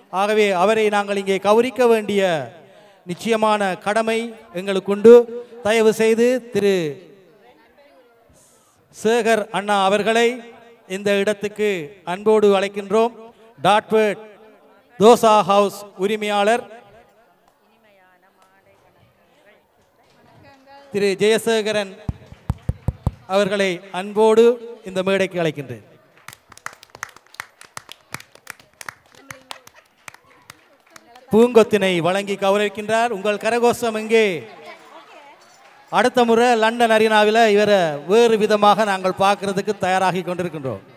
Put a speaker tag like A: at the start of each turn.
A: ஆகவே அவரை நாங்கள் இங்கே கௌரிக்க வேண்டிய நிச்சயமான கடமை எங்களுக்குண்டு தயவு செய்து திரு சேகர் அண்ணா அவர்களை இந்த இடத்துக்கு அன்போடு அழைக்கின்றோம் டாட்வர்ட் தோசா ஹவுஸ் உரிமையாளர் திரு ஜெயசேகரன் அவர்களை அன்போடு இந்த மேடைக்கு அழைக்கின்றேன் பூங்கொத்தினை வழங்கி கௌரவிக்கின்றார் உங்கள் கரகோஷம் எங்கே அடுத்த முறை லண்டன் அரினாவில் இவரை வேறு விதமாக நாங்கள் பார்க்கறதுக்கு தயாராகி கொண்டிருக்கின்றோம்